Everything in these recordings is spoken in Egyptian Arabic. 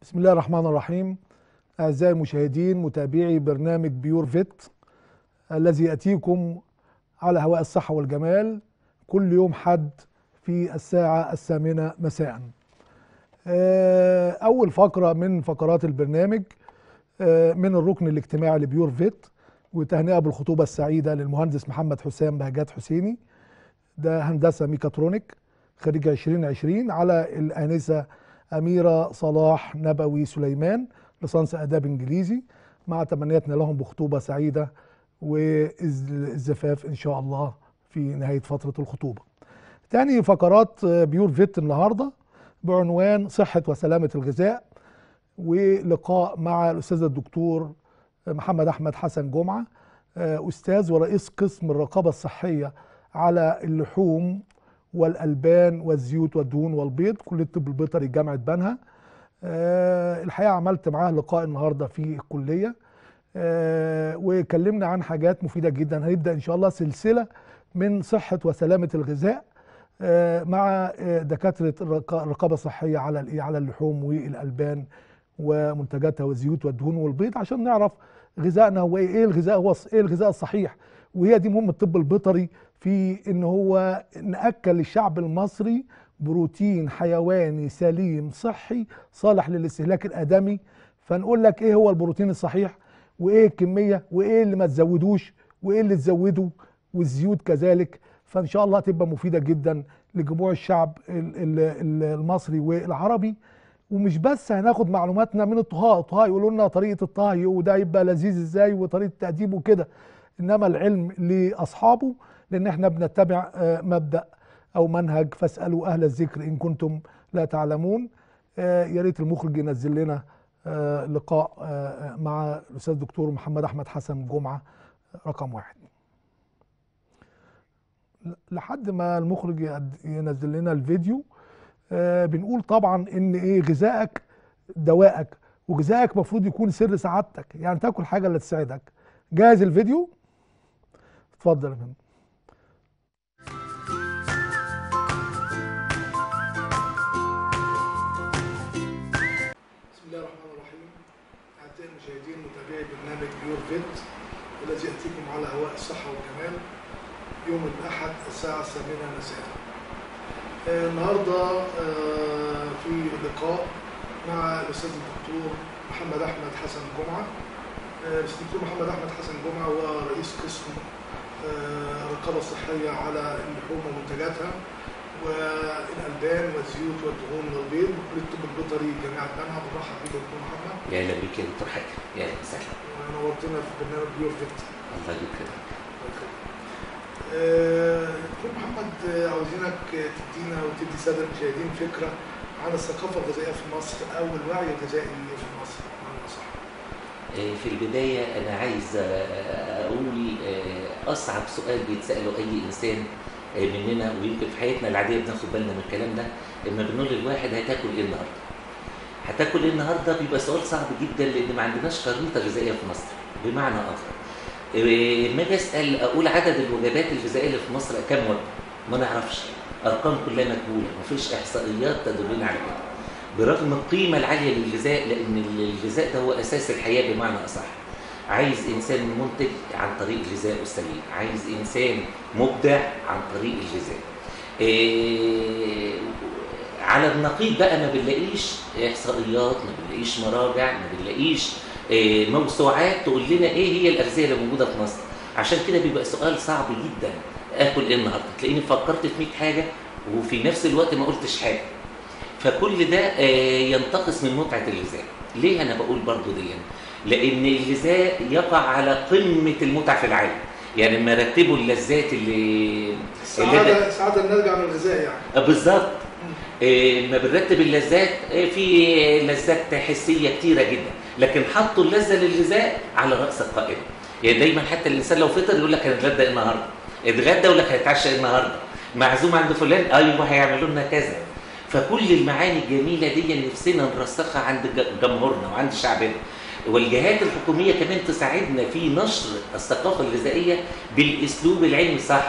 بسم الله الرحمن الرحيم أعزائي المشاهدين متابعي برنامج بيور فيت الذي يأتيكم على هواء الصحة والجمال كل يوم حد في الساعة الثامنة مساء آه، أول فقرة من فقرات البرنامج آه، من الركن الاجتماعي لبيور فيت وتهنئة بالخطوبة السعيدة للمهندس محمد حسام بهجات حسيني ده هندسة ميكاترونيك خريج 2020 على الآنسة أميرة صلاح نبوي سليمان لصنص آداب إنجليزي مع تمنياتنا لهم بخطوبة سعيدة والزفاف إن شاء الله في نهاية فترة الخطوبة تاني فقرات بيور فيت النهاردة بعنوان صحة وسلامة الغذاء ولقاء مع الأستاذ الدكتور محمد أحمد حسن جمعة أستاذ ورئيس قسم الرقابة الصحية على اللحوم والألبان والزيوت والدهون والبيض كلية الطب البيطري جامعة بنها أه الحقيقة عملت معاه لقاء النهاردة في الكلية أه وكلمنا عن حاجات مفيدة جدا هنبدأ إن شاء الله سلسلة من صحة وسلامة الغذاء أه مع دكاترة الرقابة الصحية على على اللحوم والألبان ومنتجاتها والزيوت والدهون والبيض عشان نعرف غذائنا هو ايه الغذاء هو ايه الغذاء الصحيح وهي دي مهمة الطب البيطري في ان هو ناكل الشعب المصري بروتين حيواني سليم صحي صالح للاستهلاك الادمي فنقول لك ايه هو البروتين الصحيح وايه الكميه وايه اللي ما تزودوش وايه اللي تزوده والزيوت كذلك فان شاء الله تبقى مفيده جدا لجموع الشعب المصري والعربي ومش بس هناخد معلوماتنا من الطهاء الطهاء يقولوا لنا طريقه الطهي وده يبقى لذيذ ازاي وطريقه تقديمه كده انما العلم لاصحابه لان احنا بنتبع مبدا او منهج فاسالوا اهل الذكر ان كنتم لا تعلمون يا ريت المخرج ينزل لنا لقاء مع الاستاذ الدكتور محمد احمد حسن جمعه رقم واحد لحد ما المخرج ينزل لنا الفيديو بنقول طبعا ان ايه غذائك دوائك وغذائك المفروض يكون سر سعادتك يعني تاكل حاجه اللي تساعدك جاهز الفيديو اتفضل يا فندم بسم الله الرحمن الرحيم اعزائي المشاهدين متابعي برنامج بيور فيت الذي ياتيكم على هواء الصحه والجمال يوم الاحد الساعه الثامنه مساء آه النهارده آه في لقاء مع الاستاذ الدكتور محمد احمد حسن جمعه آه الدكتور محمد احمد حسن جمعه هو رئيس قسم الرقابه الصحيه على اللحوم ومنتجاتها والالبان والزيوت والدهون والبيض وكليه الطب البيطري جامعه بنها برحب بيك يا دكتور محمد يا اهلا بيك يا دكتور حاجه يا اهلا وسهلا نورتنا في برنامج بيور فيت الله يكرمك دكتور محمد عاوزينك تدينا وتدي الساده المشاهدين فكره عن الثقافه الغذائيه في مصر او الوعي الغذائي في مصر بمعنى صح. في البدايه انا عايز اقول اصعب سؤال بيتساله اي انسان مننا ويمكن في حياتنا العاديه بناخد بالنا من الكلام ده لما بنقول للواحد هتاكل ايه النهارده؟ هتاكل ايه النهارده بيبقى سؤال صعب جدا لان ما عندناش خريطه غذائيه في مصر بمعنى اخر لما اجي اسال اقول عدد الوجبات الغذائيه اللي في مصر كام وجبه؟ ما نعرفش ارقام كلها مجهوله مفيش احصائيات تدلنا على كده برغم القيمه العاليه للغذاء لان الغذاء ده هو اساس الحياه بمعنى اصح عايز انسان منتج عن طريق غذائه السليم عايز انسان مبدع عن طريق الغذاء إيه على النقيض بقى ما بنلاقيش احصائيات ما بنلاقيش مراجع ما بنلاقيش إيه موسوعات تقول لنا ايه هي الاغذيه اللي موجوده في مصر عشان كده بيبقى سؤال صعب جدا اكل ايه النهارده تلاقيني فكرت في 100 حاجه وفي نفس الوقت ما قلتش حاجه فكل ده إيه ينتقص من متعه الغذاء ليه انا بقول برضو دي لان الغذاء يقع على قمه المتعه في العالم يعني لما رتبوا اللذات اللي سعادة سعادة نرجع من الغذاء يعني بالظبط لما بنرتب اللذات في لذات حسيه كتيره جدا لكن حطوا اللذه للغذاء على راس القائمه يعني دايما حتى الانسان لو فطر يقول لك هنتغدى النهارده اتغدى يقول لك هيتعشى النهارده معزوم عند فلان ايوه هيعملوا لنا كذا فكل المعاني الجميله دي نفسنا نرسخها عند جمهورنا وعند شعبنا والجهات الحكوميه كمان تساعدنا في نشر الثقافه الغذائيه بالاسلوب العلمي صح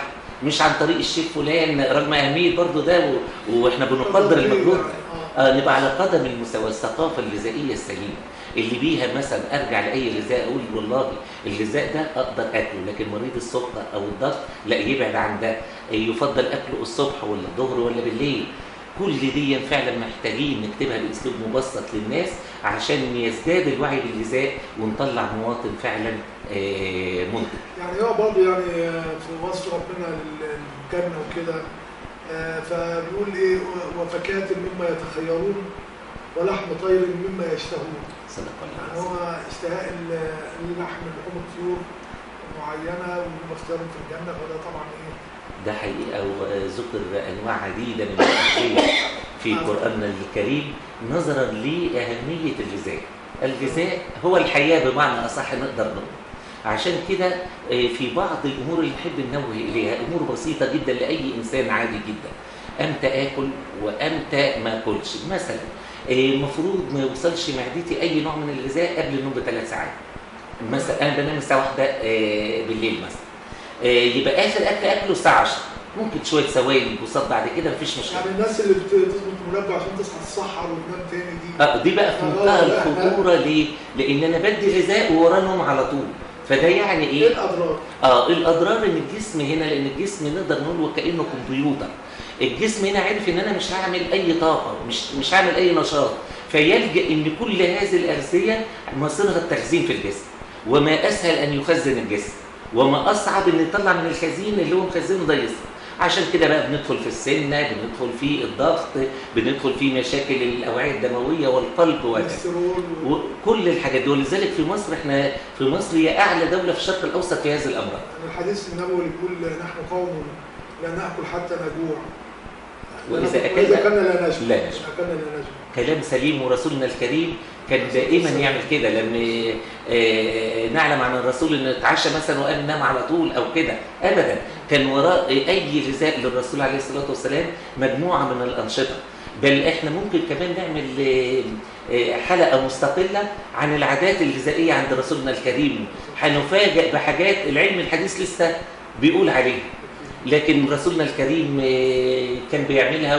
مش عن طريق الشيف فلان رغم اهميه برضه ده و... واحنا بنقدر المجهود آه. آه نبقى على قدم المساواة الثقافة الغذائية السليمة اللي بيها مثلا ارجع لاي غذاء اقول والله الغذاء ده اقدر اكله لكن مريض السكر او الضغط لا يبعد عن ده يفضل اكله الصبح ولا الظهر ولا بالليل كل دي فعلا محتاجين نكتبها باسلوب مبسط للناس عشان يزداد الوعي بالغذاء ونطلع مواطن فعلا آه، منتج يعني هو برضه يعني في وصف ربنا للجنة وكده آه، فبيقول ايه وفكاة مما يتخيرون ولحم طير مما يشتهون صدق الله يعني العظيم. هو اشتهاء ال- اللحم لحوم الطيور معينة وهم اختيارهم في الجنة فده طبعا ايه ده حقيقة وذكر أنواع عديدة من الأغذية في قرآننا الكريم نظرا لأهمية الغذاء الغذاء هو الحياة بمعنى أصح نقدر نقول عشان كده آه، في بعض الأمور اللي نحب ننوه إليها أمور بسيطة جدا لأي إنسان عادي جدا أمتى آكل وأمتى ما أكلش مثلا المفروض ما يوصلش معدتي أي نوع من الغذاء قبل النوم بثلاث ساعات مثلا أنا بنام الساعة واحدة آه، بالليل مثلا آه، يبقى اخر اكل اكله الساعه 10 ممكن شويه سوائل بوصات بعد كده مفيش مشكله يعني الناس اللي بت- بتظبط منبه عشان تصحى تسحر وتنام تاني دي آه، دي بقى في منتهى الخطوره ليه؟ لان انا بدي غذاء ووراه نوم على طول فده يعني ايه ايه؟ الاضرار؟ اه الاضرار ان الجسم هنا لان الجسم نقدر نقول وكانه كمبيوتر الجسم هنا عارف ان انا مش هعمل اي طاقه مش مش هعمل اي نشاط فيلجا ان كل هذه الاغذيه مصيرها التخزين في الجسم وما اسهل ان يخزن الجسم وما اصعب ان يطلع من الخزين اللي هو مخزنه ده يصرف عشان كده بقى بندخل في السمنه بندخل في الضغط بندخل في مشاكل الاوعيه الدمويه والقلب وهكذا كوليسترول و- وكل الحاجات دي ولذلك في مصر احنا في مصر هي اعلى دوله في الشرق الاوسط في هذه الامراض يعني الحديث النبوي اللي بيقول نحن قوم لا ناكل حتى نجوع وإذا وإذا أكلنا كنا لا نشبع لا نشبع. إذا كنا لا نشبع كلام سليم ورسولنا الكريم كان دائما يعمل كده لما آه، نعلم عن الرسول انه يتعشى مثلا وقام نام على طول او كده ابدا كان وراء اي غذاء للرسول عليه الصلاه والسلام مجموعه من الانشطه بل احنا ممكن كمان نعمل آه، آه، حلقه مستقله عن العادات الغذائيه عند رسولنا الكريم هنفاجئ بحاجات العلم الحديث لسه بيقول عليها لكن رسولنا الكريم آه، كان بيعملها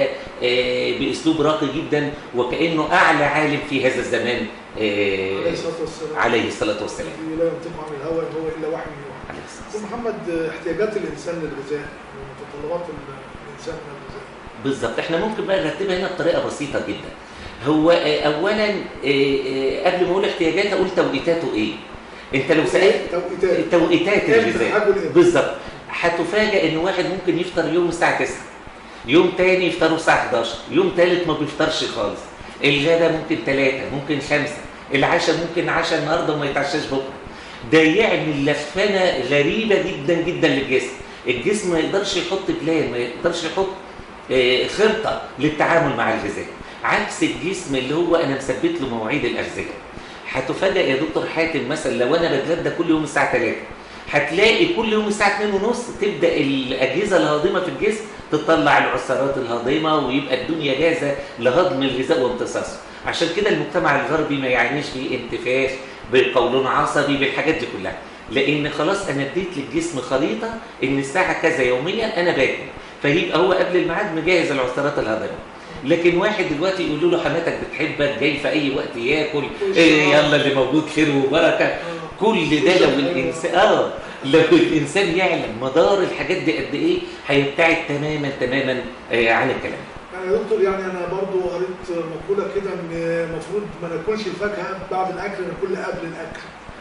وباسلوب راقي جدا وكانه اعلى عالم في هذا الزمان آه، عليه الصلاه والسلام عليه الصلاه والسلام الذي لا ينطق عن الهوى ان هو الا وحي يوحى عليه الصلاة أستاذ والسلام. محمد احتياجات الانسان للغذاء ومتطلبات ال- الانسان من الغذاء بالظبط احنا ممكن بقى نرتبها هنا بطريقه بسيطه جدا هو آه، اولا آه، آه، قبل ما اقول احتياجات اقول توقيتاته ايه انت لو سالت توقيتات توقيتات إمتى الغذاء هاكل إمتى؟ بالظبط هتفاجئ ان واحد ممكن يفطر يوم الساعه 9 يوم تاني يفطروا الساعه 11 يوم تالت ما بيفطرش خالص الغدا ممكن 3 ممكن 5 العشاء ممكن عشاء النهارده وما يتعشاش بكره ده يعمل لفنه غريبه جدا جدا للجسم الجسم ما يقدرش يحط بلان ما يقدرش يحط آه، خطه للتعامل مع الغذاء عكس الجسم اللي هو انا مثبت له مواعيد الاغذيه هتفاجئ يا دكتور حاتم مثلا لو انا بتغدى كل يوم الساعه 3 هتلاقي كل يوم الساعه 2 ونص تبدا الاجهزه الهاضمه في الجسم تطلع العسارات الهاضمه ويبقى الدنيا جاهزه لهضم الغذاء وامتصاصه عشان كده المجتمع الغربي ما يعانيش فيه انتفاخ بقولون عصبي بالحاجات دي كلها لان خلاص انا اديت للجسم خريطه ان الساعه كذا يوميا انا باكل فيبقى هو قبل الميعاد مجهز العسارات الهاضمه لكن واحد دلوقتي يقولوا له حماتك بتحبك جاي في اي وقت ياكل إيه يلا اللي موجود خير وبركه كل ده لو الانسان اه لو الانسان يعلم مدار الحاجات دي قد ايه هيبتعد تماما تماما آه، عن الكلام يعني يا دكتور يعني انا برضو قريت مقوله كده ان المفروض ما ناكلش الفاكهه بعد الاكل ناكلها قبل الاكل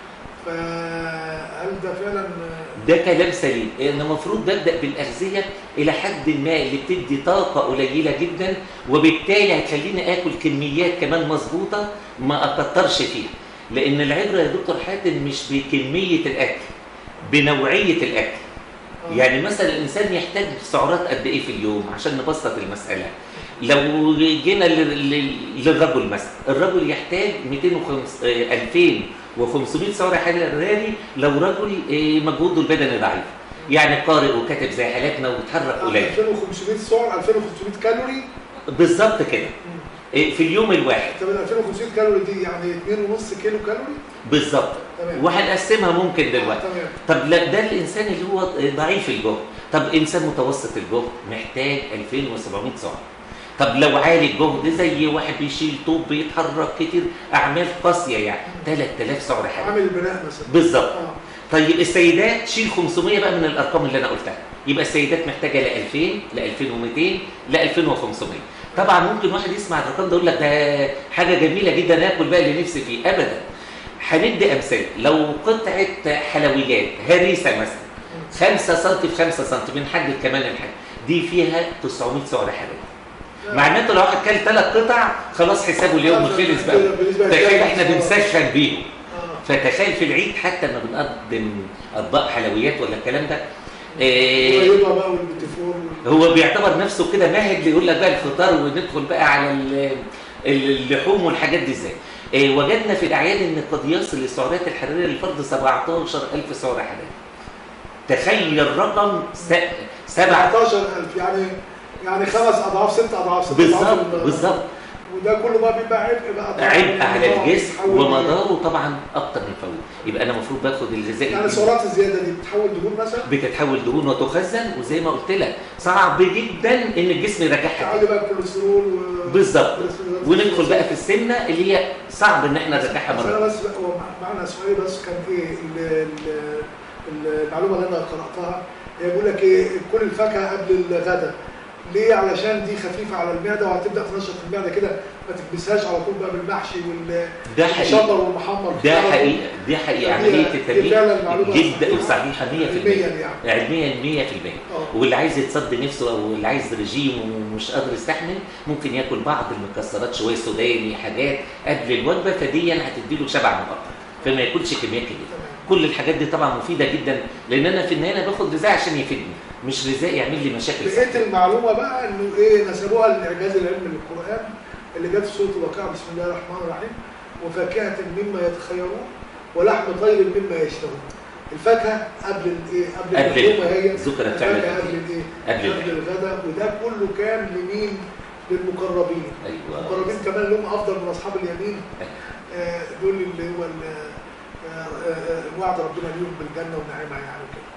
فهل ده فعلا ده كلام سليم ان المفروض ببدا بالاغذيه الى حد ما اللي بتدي طاقه قليله جدا وبالتالي هتخليني اكل كميات كمان مظبوطه ما اكترش فيها لان العبره يا دكتور حاتم مش بكميه الاكل بنوعيه الاكل يعني مثلا الانسان يحتاج سعرات قد ايه في اليوم عشان نبسط المساله لو جينا لل- لل- للرجل مثلا الرجل يحتاج 205 آه، 2500 سعر حراري لو رجل آه، مجهوده البدني ضعيف يعني قارئ وكاتب زي حالاتنا وبيتحرك قليل 2500 سعر 2500 كالوري بالظبط كده آه، في اليوم الواحد طب ال 2500 كالوري دي يعني 2.5 كيلو كالوري بالظبط تمام وهنقسمها ممكن دلوقتي تمام طب لا ده الانسان اللي هو ضعيف الجهد طب انسان متوسط الجهد محتاج 2700 سعر طب لو عالي الجهد زي واحد بيشيل طوب بيتحرك كتير اعمال قاسيه يعني 3000 سعر حراري عامل البناء مثلا بالظبط اه طيب السيدات شيل 500 بقى من الارقام اللي انا قلتها يبقى السيدات محتاجه ل 2000 ل 2200 ل 2500 طبعا ممكن واحد يسمع الرقم ده يقول لك ده حاجه جميله جدا اكل بقى اللي نفسي فيه ابدا هندي امثله لو قطعه حلويات هريسه مثلا 5 سم في 5 سم بنحدد كمان الحاجه دي فيها 900 سعر حراري معناته لو واحد كل ثلاث قطع خلاص حسابه اليوم خلص بقى بالنسبة تخيل للشاي احنا آه. بنسخن بيهم آه. فتخيل في العيد حتى لما بنقدم اطباق حلويات ولا الكلام ده إيه والرضا بقى والبتفور وال- هو بيعتبر نفسه كده ماهد يقول لك بقى الفطار وندخل بقى على ال- اللحوم والحاجات دي ازاي إيه وجدنا في الاعياد ان قد يصل السعرات الحراريه للفرد 17000 سعر حراري تخيل رقم س- سبعة 17000 يعني يعني خمس اضعاف ست اضعاف ست أضعاف بالظبط ال- بالظبط وده كله بقى بيبقى عبء بقى طبعاً. عبء على آه، الجسم بيتحول ومداره طبعا اكتر من فوق يبقى انا المفروض باخد الغذاء يعني الجديد. السعرات الزياده دي بتتحول دهون مثلا بتتحول دهون وتخزن وزي ما قلت لك صعب جدا ان الجسم يرجعها تعالي بقى الكوليسترول و... بالظبط والكوليسترول- وندخل بقى في السمنه اللي هي صعب ان احنا نرجعها بس مره انا بس هو مع- معنى سؤالي بس كان ايه ال- ال- ال- المعلومه اللي انا قراتها هي بيقول لك ايه كل الفاكهه قبل الغداء ليه علشان دي خفيفه على المعده وهتبدا تنشط المعده كده ما تكبسهاش على طول بقى بالمحشي وال ده حقيقي الشطر والمحمر ده حقيقي دي حقيقي عمليه دي فعلا معلومة التمرين جدا صحيحة. صحيحه 100% علميا يعني علميا 100% اه واللي عايز يتصد نفسه او اللي عايز رجيم ومش قادر يستحمل ممكن ياكل بعض المكسرات شويه سوداني حاجات قبل الوجبه فدي هتديله شبع مؤقت فما ياكلش كميات كبيره تمام كل الحاجات دي طبعا مفيده جدا لان انا في النهايه أنا باخد غذاء عشان يفيدني مش غذاء يعمل لي مشاكل صحية. لقيت المعلومه بقى انه ايه نسبوها للاعجاز العلمي للقران اللي جت في سوره الواقعه بسم الله الرحمن الرحيم وفاكهه مما يتخيرون ولحم طير مما يشتهون الفاكهه قبل الايه قبل قبل اللحوم هي ذكرت فعلا الفاكهه قبل قبل الايه قبل قبل الغداء وده كله كان لمين للمقربين ايوه المقربين كمان لهم افضل من اصحاب اليمين أيوة. آه، دول اللي هو ال- آه، آه، آه، وعد ربنا ليهم بالجنه ونعيمها يعني وكده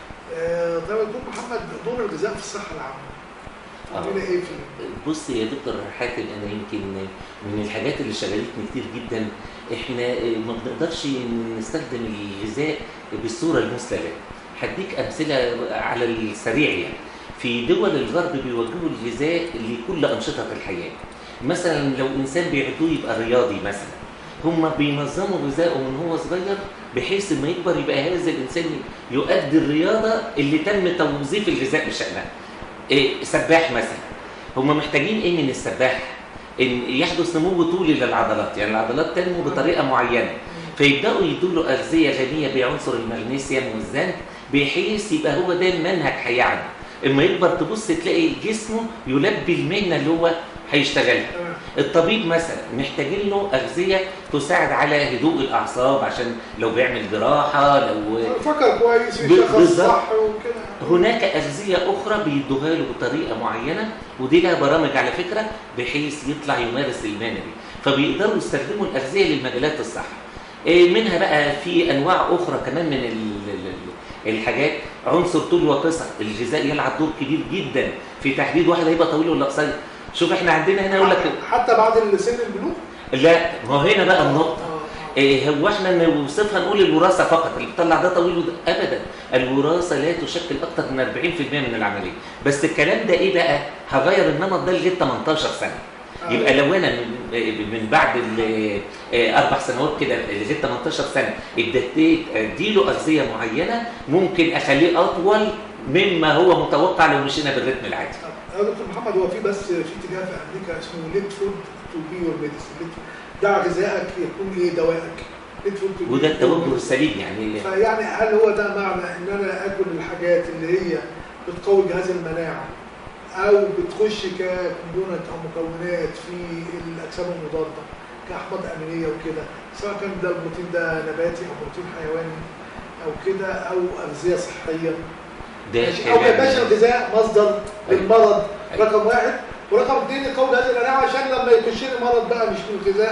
آه، طيب يا دكتور محمد دور الغذاء في الصحه العامه آه. عندنا ايه فيه؟ بص يا دكتور حاتم انا يمكن من الحاجات اللي شغلتني كتير جدا احنا ما بنقدرش نستخدم الغذاء بالصوره المثلى له هديك امثله على السريع يعني في دول الغرب بيوجهوا الغذاء لكل انشطه الحياه مثلا لو انسان بيعدوه يبقى رياضي مثلا هم بينظموا غذائه من هو صغير بحيث لما يكبر يبقى هذا الانسان يؤدي الرياضه اللي تم توظيف الغذاء بشانها إيه سباح مثلا هم محتاجين ايه من السباح ان يحدث نمو طولي للعضلات يعني العضلات تنمو بطريقه معينه فيبداوا يدوا له اغذيه غنيه بعنصر المغنيسيوم والزنك بحيث يبقى هو ده منهج حياه عنده اما يكبر تبص تلاقي جسمه يلبي المهنه اللي هو هيشتغلها تمام الطبيب مثلا محتاجين له اغذيه تساعد على هدوء الاعصاب عشان لو بيعمل جراحه لو فكر كويس ب- يشخص بالظبط. صح وكده هناك أغذية أخرى بيدوها له بطريقة معينة ودي لها برامج على فكرة بحيث يطلع يمارس المهنة دي فبيقدروا يستخدموا الأغذية للمجالات الصح إيه منها بقى في أنواع أخرى كمان من ال- ال- ال- الحاجات عنصر طول وقصر الغذاء يلعب دور كبير جدا في تحديد واحد هيبقى طويل ولا قصير شوف احنا عندنا هنا يقول لك حتى بعد سن البلوغ لا ما هو هنا بقى النقطة آه، آه. إيه هو احنا نوصفها نقول الوراثه فقط اللي بيطلع ده طويل وده ابدا الوراثه لا تشكل اكثر من 40% من العمليه بس الكلام ده ايه بقى هغير النمط ده لغايه 18 سنه آه. يبقى لو انا من من بعد ال- آه، اربع سنوات كده لغايه 18 سنه اديت اديله اغذيه معينه ممكن اخليه اطول مما هو متوقع لو مشينا بالريتم العادي يا دكتور محمد هو في بس في اتجاه في امريكا اسمه ليت فود تو بي يور ميديسن دع غذائك يكون ايه دوائك ليت فود تو بي وده your التوجه medicine. السليم يعني فيعني هل هو ده معنى ان انا اكل الحاجات اللي هي بتقوي جهاز المناعه او بتخش ككومبوننت او مكونات في الاجسام المضاده كاحماض امينيه وكده سواء كان ده البروتين ده نباتي او بروتين حيواني او كده او اغذيه صحيه ده ماشي او ما يبقاش كلام الغذاء مصدر أيوة. للمرض أيوة. رقم واحد ورقم اثنين يقوي جهاز المناعه عشان لما يخش لي مرض بقى مش من الغذاء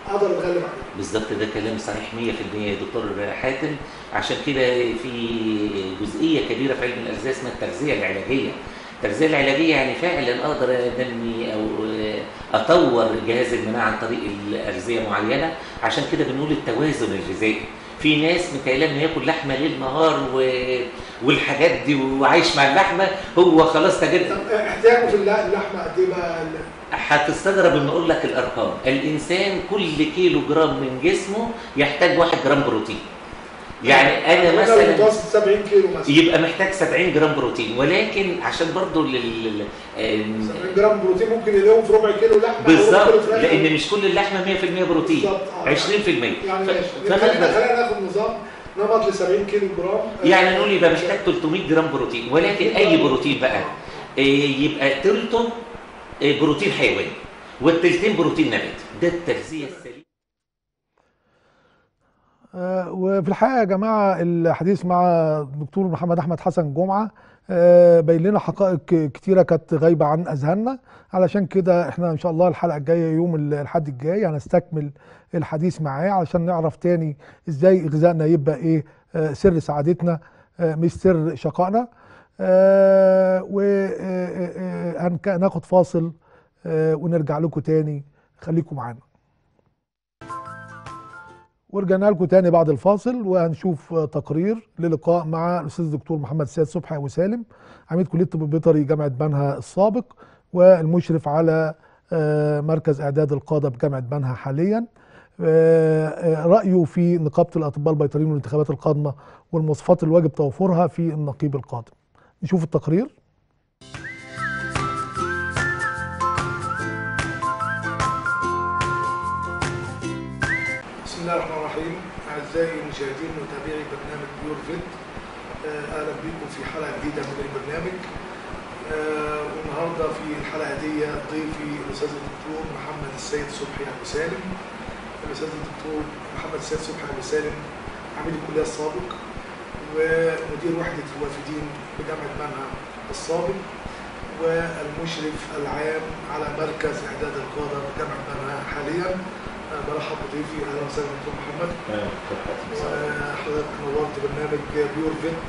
اقدر اتغلب عليه بالظبط ده كلام صحيح 100% يا دكتور حاتم عشان كده في جزئيه كبيره في علم الارزاق اسمها التغذيه العلاجيه التغذيه العلاجيه يعني فعلا اقدر انمي او اطور جهاز المناعه عن طريق الارزيه معينه عشان كده بنقول التوازن الغذائي في ناس متهيألها انه ياكل لحمه ليل نهار و... والحاجات دي وعايش مع اللحمه هو خلاص تجد طب احتياجه في اللح- اللحمه قد ايه بقى ال- هتستغرب ان اقول لك الارقام الانسان كل كيلو جرام من جسمه يحتاج 1 جرام بروتين يعني انا الراجل مثلا المتوسط 70 كيلو مثلا يبقى محتاج 70 جرام بروتين ولكن عشان برضو لل... لل... 70 جرام بروتين ممكن يلاقيهم في ربع كيلو لحمه أو ربع بالظبط كيلو فراخ. لان مش كل اللحمه 100% بروتين بالظبط، آه. 20% يعني ف- ماشي فأنا خلينا بس- خلينا ناخد نظام نمط ل 70 كيلو جرام يعني نقول يبقى محتاج 300 جرام بروتين ولكن اي بروتين بقى آه. إيه، يبقى تلته إيه، بروتين حيواني والتلتين بروتين نباتي ده التغذيه السليمه آه، وفي الحقيقه يا جماعه الحديث مع الدكتور محمد احمد حسن جمعه آه، باين لنا حقائق كتيره كانت غايبه عن اذهاننا علشان كده احنا ان شاء الله الحلقه الجايه يوم الاحد الجاي هنستكمل الحديث معاه علشان نعرف تاني ازاي غذائنا يبقى ايه آه، سر سعادتنا آه، مش سر شقائنا وهناخد فاصل آه، ونرجع لكم تاني خليكم معانا ورجعنا لكم تاني بعد الفاصل وهنشوف آه، تقرير للقاء مع الاستاذ الدكتور محمد سيد صبحي ابو سالم عميد كليه الطب البيطري جامعه بنها السابق والمشرف على آه، مركز اعداد القاده بجامعه بنها حاليا آه، آه، رايه في نقابه الاطباء البيطريين والانتخابات القادمه والمواصفات اللي واجب توفرها في النقيب القادم نشوف التقرير بسم الله الرحمن الرحيم اعزائي المشاهدين ومتابعي برنامج بيور فيت آه، اهلا بكم في حلقه جديده من البرنامج آه، والنهارده في الحلقه دي ضيفي الاستاذ الدكتور محمد السيد صبحي ابو سالم الاستاذ الدكتور محمد السيد صبحي ابو سالم عميد الكليه السابق ومدير وحده الوافدين بجامعه منها السابق والمشرف العام على مركز اعداد القاده بجامعه منها حاليا آه، برحب بضيفي اهلا وسهلا دكتور محمد وحضرتك نورت برنامج بيور فيت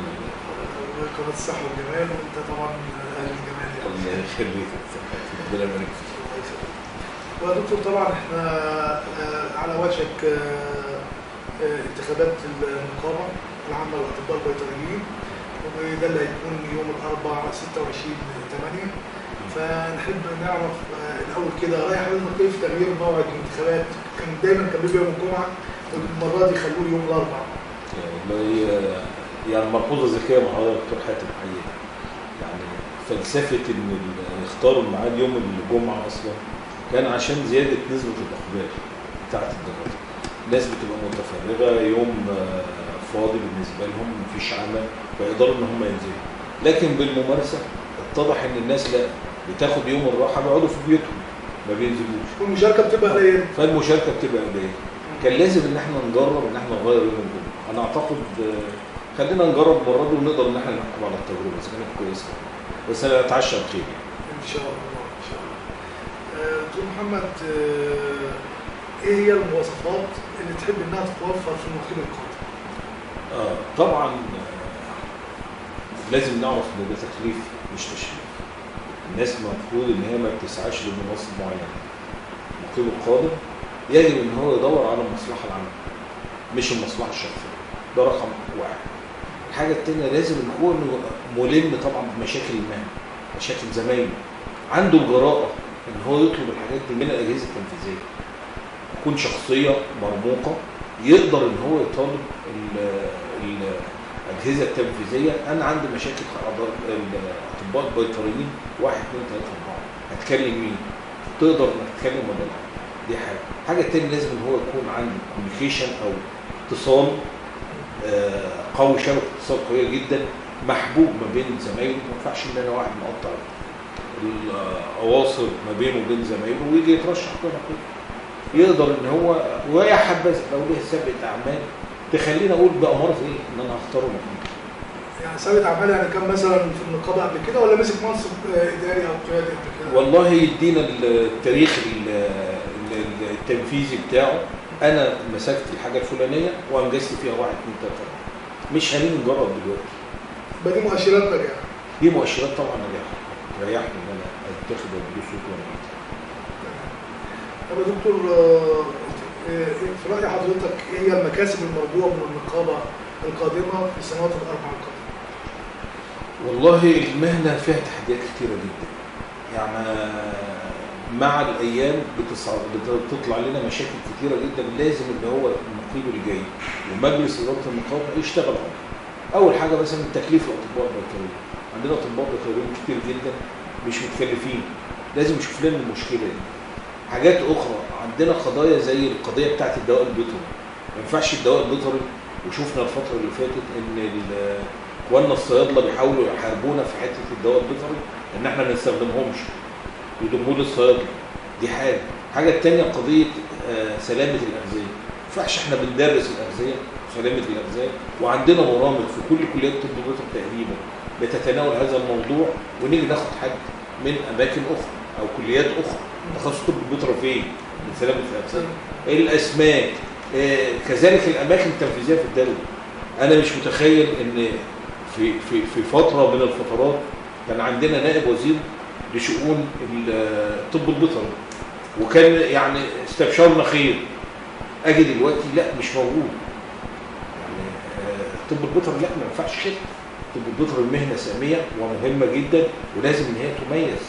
وقناه الصحه والجمال وانت طبعا اهل الجمال يعني الله يخليك ربنا يبارك فيك الله يسلمك. ودكتور طبعا احنا آه، على وشك آه، آه، انتخابات النقابه العامه للاطباء البيطريين وده اللي هيكون يوم الاربعاء 26 8 فنحب نعرف آه، الاول كده راي حضرتك ايه في تغيير موعد الانتخابات كان دايما كان بيبقى يوم الجمعه والمره دي خلوه يوم الاربعاء والله آه، يعني ملحوظه ذكيه مع حضرتك دكتور حاتم حقيقه يعني فلسفه ان ال- يختاروا الميعاد يوم الجمعه اصلا كان عشان زياده نسبه الاقبال بتاعت الدكاتره الناس بتبقى متفرغه يوم آه، فاضي بالنسبه لهم مفيش عمل فيقدروا ان هم ينزلوا لكن بالممارسه اتضح ان الناس لا بتاخد يوم الراحه بيقعدوا في بيوتهم ما بينزلوش والمشاركه بتبقى قليله فالمشاركه بتبقى قليله كان لازم ان احنا نجرب ان احنا نغير يوم الجمعه انا اعتقد آه، خلينا نجرب المره دي ونقدر ان احنا نحكم على التجربه اذا كانت كويسه بس انا اتعشى بخير يعني. ان شاء الله ان شاء الله آه، دكتور محمد آه، ايه هي المواصفات اللي تحب انها تتوفر في النقيب القادم آه طبعا آه، لازم نعرف ان ده تكليف مش تشريف الناس المفروض ان هي ما بتسعاش لمناصب معينه المقيم القادم يجب ان هو يدور على المصلحه العامه مش المصلحه الشخصيه ده رقم واحد الحاجه الثانيه لازم يكون ملم طبعا بمشاكل المهنه مشاكل زمايله عنده الجراءه ان هو يطلب الحاجات دي من الاجهزه التنفيذيه تكون شخصيه مرموقه يقدر ان هو يطالب ال- ال- الاجهزه التنفيذيه انا عندي مشاكل في أعضاء- الاطباء البيطريين واحد اثنين ثلاثه اربعه هتكلم مين؟ تقدر انك تتكلم ولا لا؟ دي حاجه، الحاجه الثانيه لازم ان هو يكون عنده كوميونيكيشن او اتصال آه، قوي شبكه اتصال قويه جدا محبوب ما بين زمايله ما ينفعش ان انا واحد مقطع الاواصر ما بينه وبين زمايله ويجي يترشح كده كده يقدر ان هو ويا حبذا لو له سابقه اعمال تخليني اقول باماره ايه ان انا هختاره مكانه يعني سابق اعمال يعني كان مثلا في النقابه قبل كده ولا مسك منصب آه، اداري او قيادي قبل كده؟ والله يدينا التاريخ ال- ال- التنفيذي بتاعه انا مسكت الحاجه الفلانيه وانجزت فيها واحد اثنين ثلاثه مش هنيجي نجرب دلوقتي يبقى دي مؤشرات نجاح دي مؤشرات طبعا نجاح تريحني ان انا اتخذ وادي صوت وانا بعمل. طب يا دكتور آه، آه، في راي حضرتك ايه هي المكاسب المرجوه من النقابه القادمه في السنوات الاربع القادمه؟ والله المهنة فيها تحديات كتيرة جدا يعني مع الأيام بتصع- بتطلع لنا مشاكل كتيرة جدا لازم اللي هو النقيب اللي جاي ومجلس إدارة النقابة يشتغل عليها. أول حاجة مثلا تكليف الأطباء البيطريين عندنا أطباء بيطريين كتير جدا مش متكلفين لازم يشوف لنا المشكلة دي حاجات أخرى عندنا قضايا زي القضية بتاعت الدواء البيطري ما ينفعش الدواء البيطري وشوفنا الفترة اللي فاتت إن ال- اخواننا الصيادله بيحاولوا يحاربونا في حته الدواء البيطري ان احنا ما نستخدمهمش يضموا لي الصيادله دي حاجه الحاجه الثانيه قضيه آه، سلامه الاغذيه ما ينفعش احنا بندرس الاغذيه سلامه الاغذيه وعندنا برامج في كل كليات الطب البيطري تقريبا بتتناول هذا الموضوع ونيجي ناخد حد من اماكن اخرى او كليات اخرى تخصص طب البيطري فين؟ من سلامه الاغذيه الاسماك آه، كذلك الاماكن التنفيذيه في الدوله انا مش متخيل ان في في في فتره من الفترات كان عندنا نائب وزير لشؤون ال- الطب البيطري وكان يعني استبشرنا خير اجي دلوقتي لا مش موجود يعني آه، الطب البيطري لا ما ينفعش كده الطب البيطري مهنه ساميه ومهمه جدا ولازم ان هي تميز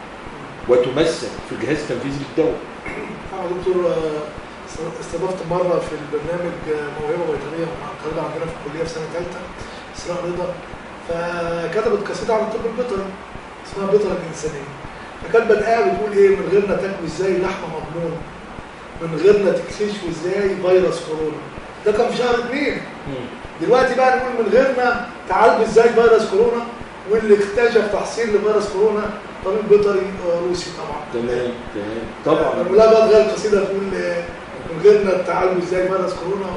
وتمثل في الجهاز التنفيذي للدوله انا دكتور آه، استضفت مره في البرنامج آه، موهبه بيطريه مع طالبه عندنا في الكليه في سنه ثالثه اسراء رضا فكتبت قصيده عن الطب البيطري اسمها بيطرة الانسانيه فكانت بدأها بتقول ايه من غيرنا تاكلوا ازاي لحمه مضمون من غيرنا تكتشفوا ازاي فيروس كورونا ده كان في شهر اثنين دلوقتي بقى نقول من غيرنا تعالجوا ازاي فيروس كورونا واللي اكتشف تحصيل لفيروس كورونا طبيب بيطري آه، روسي طبعا تمام تمام طبعا لا بقى تغير القصيده تقول آه، من غيرنا تعالجوا ازاي فيروس كورونا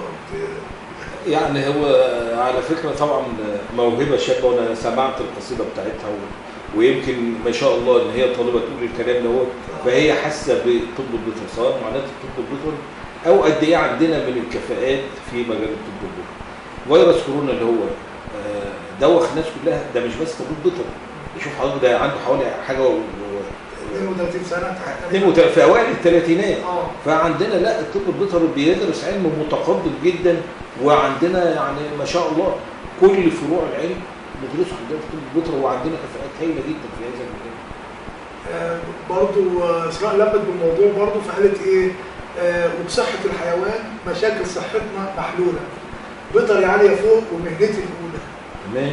يعني هو على فكرة طبعا موهبة شابة وأنا سمعت القصيدة بتاعتها و... ويمكن ما شاء الله إن هي طالبة تقول الكلام ده فهي حاسة بطب البيطري سواء معاناة الطب البيطري أو قد إيه عندنا من الكفاءات في مجال الطب البيطري. فيروس كورونا اللي هو آه، دوخ الناس كلها ده مش بس طبيب بيطري شوف حضرتك ده عنده حوالي حاجة و... و... 32 سنه اتنين وت- في أوائل الثلاثينات اه فعندنا لا الطب البيطري بيدرس علم متقدم جدا وعندنا يعني ما شاء الله كل فروع العلم ندرسه عندنا في الطب البيطري وعندنا كفاءات هايله جدا في هذا المجال. آه، برضو آه، اسراء لمت بالموضوع برضو فقالت ايه آه، وبصحه الحيوان مشاكل صحتنا محلوله بيطري عاليه فوق ومهنتي الاولى تمام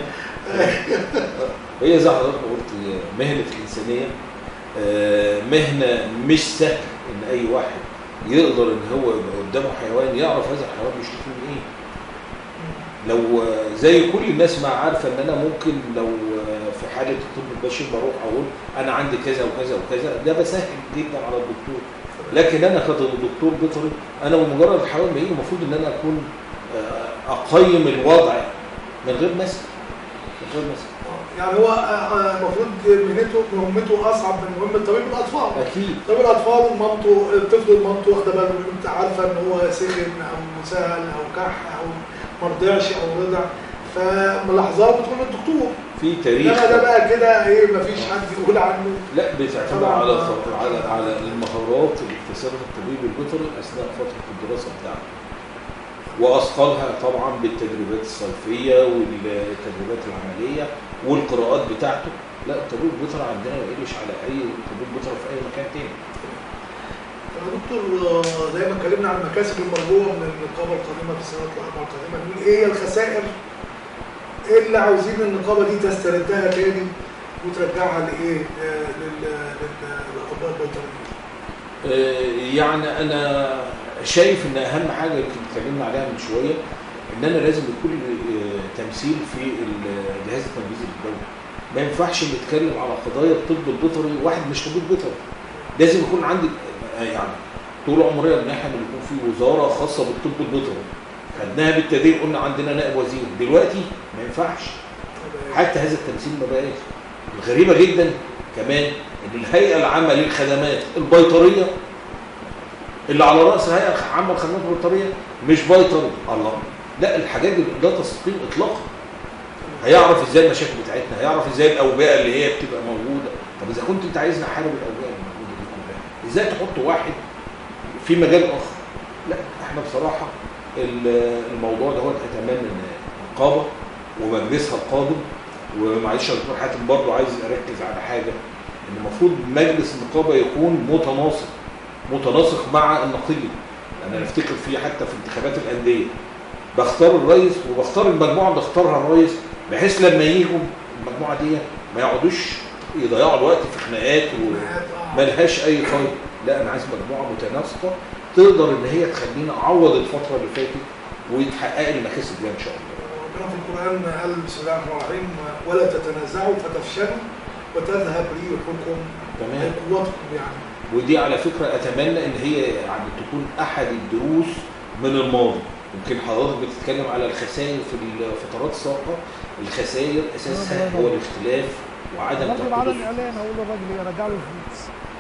هي زي حضرتك ما قلت مهنه الانسانيه آه، مهنه مش سهل ان اي واحد يقدر ان هو يبقى قدامه حيوان يعرف هذا الحيوان بيشتكي من ايه لو آه، زي كل الناس ما عارفه ان انا ممكن لو آه، في حاله الطب البشري بروح اقول انا عندي كذا وكذا وكذا ده بسهل جدا على الدكتور لكن انا كدكتور بيطري انا بمجرد الحيوان ما يجي المفروض ان انا اكون آه، اقيم الوضع من غير مسك من غير مسك يعني هو آه، آه، المفروض مهنته مهمته اصعب من مهمه طبيب الاطفال اكيد طبيب الاطفال مامته الطفل مامته واخده باله منه انت عارفه ان هو سخن او سهل او كح او ما رضعش او رضع فملاحظاه بتقول للدكتور في تاريخ انما ده بقى كده ايه مفيش حد يقول عنه لا بتعتمد طبعاً. على على على المهارات اللي اكتسبها الطبيب البيطري اثناء فتره الدراسه بتاعته واثقلها طبعا بالتدريبات الصيفيه والتدريبات العمليه والقراءات بتاعته لا الطبيب البيطري عندنا ما يقلش على اي طبيب بيطري في اي مكان تاني يا دكتور آه، زي ما اتكلمنا عن المكاسب المرجوه من النقابه القادمه في السنوات الاربعه القادمه نقول ايه هي الخسائر ايه اللي عاوزين النقابه دي تستردها تاني وترجعها لايه؟ آه، لل- لل- للاطباء البيطريين. آه، يعني انا شايف ان اهم حاجه يمكن اتكلمنا عليها من شويه ان انا لازم يكون لي، آه، تمثيل في الجهاز التنفيذي للدوله ما ينفعش نتكلم على قضايا الطب البيطري واحد مش طبيب بيطري لازم يكون عندي آه، يعني طول عمرنا بنحلم ان يكون في وزاره خاصه بالطب البيطري خدناها بالتدريب قلنا عندنا نائب وزير دلوقتي ما ينفعش حتى هذا التمثيل ما بقاش الغريبه جدا كمان ان الهيئه العامه للخدمات البيطريه اللي على راس هيئه عامه الخدمات البيطريه مش بيطري الله لا الحاجات دي لا تستقيم اطلاقا هيعرف ازاي المشاكل بتاعتنا هيعرف ازاي الاوبئه اللي هي بتبقى موجوده طب اذا كنت انت عايزني احارب الاوبئه اللي موجوده دي كلها ازاي تحط واحد في مجال اخر لا احنا بصراحه ال- الموضوع ده هو اتمنى ان النقابه ومجلسها القادم ومعلش يا دكتور حاتم برضه عايز اركز على حاجه ان المفروض مجلس النقابه يكون متناسق متناسق مع النقيب انا افتكر في حتى في انتخابات الانديه بختار الرئيس وبختار المجموعه اللي اختارها الرئيس بحيث لما يجوا المجموعه دي ما يقعدوش يضيعوا الوقت في خناقات وملهاش اي فايده لا انا عايز مجموعه متناسقه تقدر ان هي تخلينا اعوض الفتره اللي فاتت ويتحقق لي المكاسب دي ان شاء الله ربنا في القرآن قال بسم الله الرحمن الرحيم ولا تتنازعوا فتفشلوا وتذهب ريحكم تمام أي قوتكم يعني ودي على فكره اتمنى ان هي يعني تكون احد الدروس من الماضي يمكن حضرتك بتتكلم على الخسائر في الفترات السابقه الخسائر اساسها هو الاختلاف وعدم الراجل على تقدير الاعلان هقول للراجل يرجع له الفلوس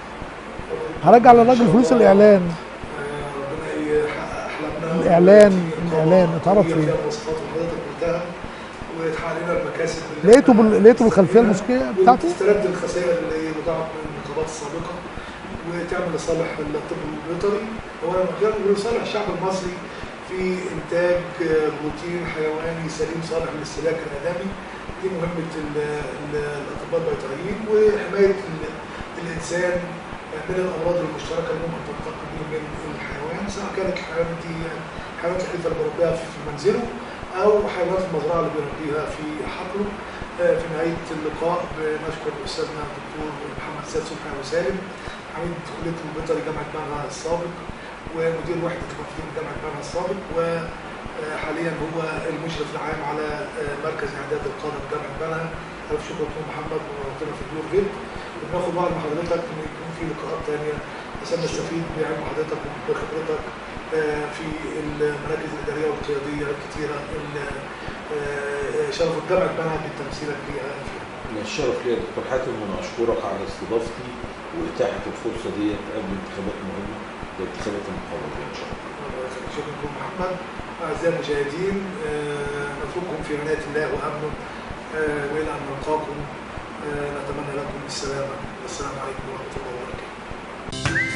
هرجع للراجل فلوس الاعلان آه، ربنا يحقق احلامنا الإعلان- الإعلان اتعرض فيه فين؟ فيها مواصفات وحضرتك قلتها ويتحقق لنا المكاسب اللي لقيته إحنا بال... لقيته بالخلفيه فيها. الموسيقيه بتاعته وتسترد الخسائر اللي هي وضعت من النقابات السابقه وتعمل لصالح الطب البيطري اولا واخيرا ولصالح الشعب المصري في انتاج بروتين حيواني سليم صالح للاستهلاك الادمي دي مهمه ال- ال- الاطباء البيطريين وحمايه ال- الانسان من الامراض المشتركه اللي ممكن تنتقل به من الحيوان سواء كانت الحيوانات دي حيوانات الحديثه اللي بيربيها في في منزله او حيوانات المزرعه اللي بيربيها في حقله آه، في نهايه اللقاء بنشكر استاذنا الدكتور محمد سيد صبحي ابو سالم عميد كليه البيطري جامعه بنها السابق ومدير وحده المفاهيم جامعه بنها السابق وحاليا هو المشرف العام على آه، مركز اعداد القاده بجامعه بنها الف شكر دكتور محمد ونورتنا في الدور فيت وبناخد وعد من حضرتك ان يكون في لقاءات ثانيه عشان نستفيد بعلم حضرتك وبخبرتك آه، في المراكز الاداريه والقياديه الكثيره اللي آه، شرفت جامعه بنها بالتمثيل فيها فيها. من الشرف ليا يا دكتور حاتم وانا اشكرك على استضافتي واتاحه الفرصه ديت قبل انتخابات مهمه زي انتخابات النقابه دي ان شاء الله الله يخليك شكرا لكم محمد اعزائي المشاهدين آه، نترككم في عنايه الله وامنه آه، والى ان نلقاكم آه، نتمنى لكم السلامه والسلام عليكم ورحمه الله وبركاته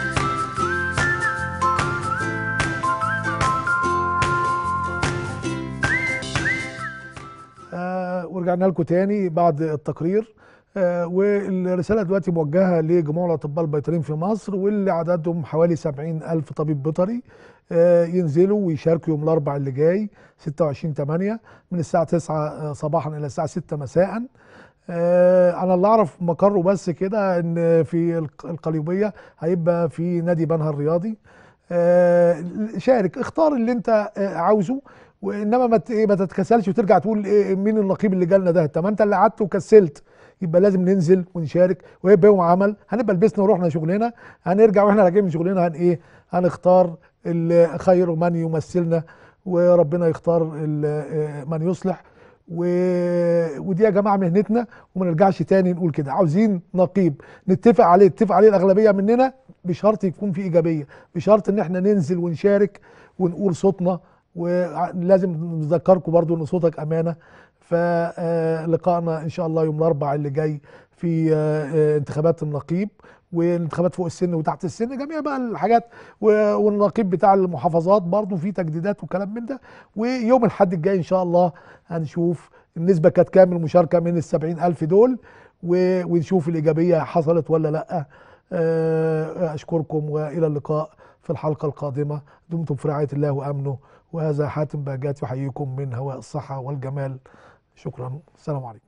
آه ورجعنا لكم تاني بعد التقرير آه والرسالة دلوقتي موجهة لجموع الأطباء البيطريين في مصر واللي عددهم حوالي 70 ألف طبيب بيطري آه ينزلوا ويشاركوا يوم الأربع اللي جاي 26 8 من الساعة 9 صباحا إلى الساعة 6 مساء آه أنا اللي أعرف مقره بس كده إن في الق- القليوبية هيبقى في نادي بنها الرياضي آه شارك اختار اللي أنت آه عاوزه وانما ما ت- إيه، ما تتكسلش وترجع تقول ايه مين النقيب اللي جالنا ده طب ما انت اللي قعدت وكسلت يبقى لازم ننزل ونشارك ويبقى يوم عمل هنبقى لبسنا ورحنا شغلنا هنرجع واحنا راجعين من شغلنا هن ايه هنختار ال- خير من يمثلنا وربنا يختار ال- آه، من يصلح و... ودي يا جماعه مهنتنا وما نرجعش تاني نقول كده عاوزين نقيب نتفق عليه اتفق عليه الاغلبيه مننا بشرط يكون في ايجابيه بشرط ان احنا ننزل ونشارك ونقول صوتنا ولازم نذكركم برضو ان صوتك امانه فلقائنا ان شاء الله يوم الاربعاء اللي جاي في آه، آه، انتخابات النقيب وانتخابات فوق السن وتحت السن جميع بقى الحاجات و- والنقيب بتاع المحافظات برضو في تجديدات وكلام من ده ويوم الحد الجاي ان شاء الله هنشوف النسبة كانت كام المشاركة من السبعين ألف دول و- ونشوف الإيجابية حصلت ولا لأ آه، أشكركم وإلى اللقاء في الحلقة القادمة دمتم في رعاية الله وأمنه وهذا حاتم بهجات يحييكم من هواء الصحة والجمال شكرا السلام عليكم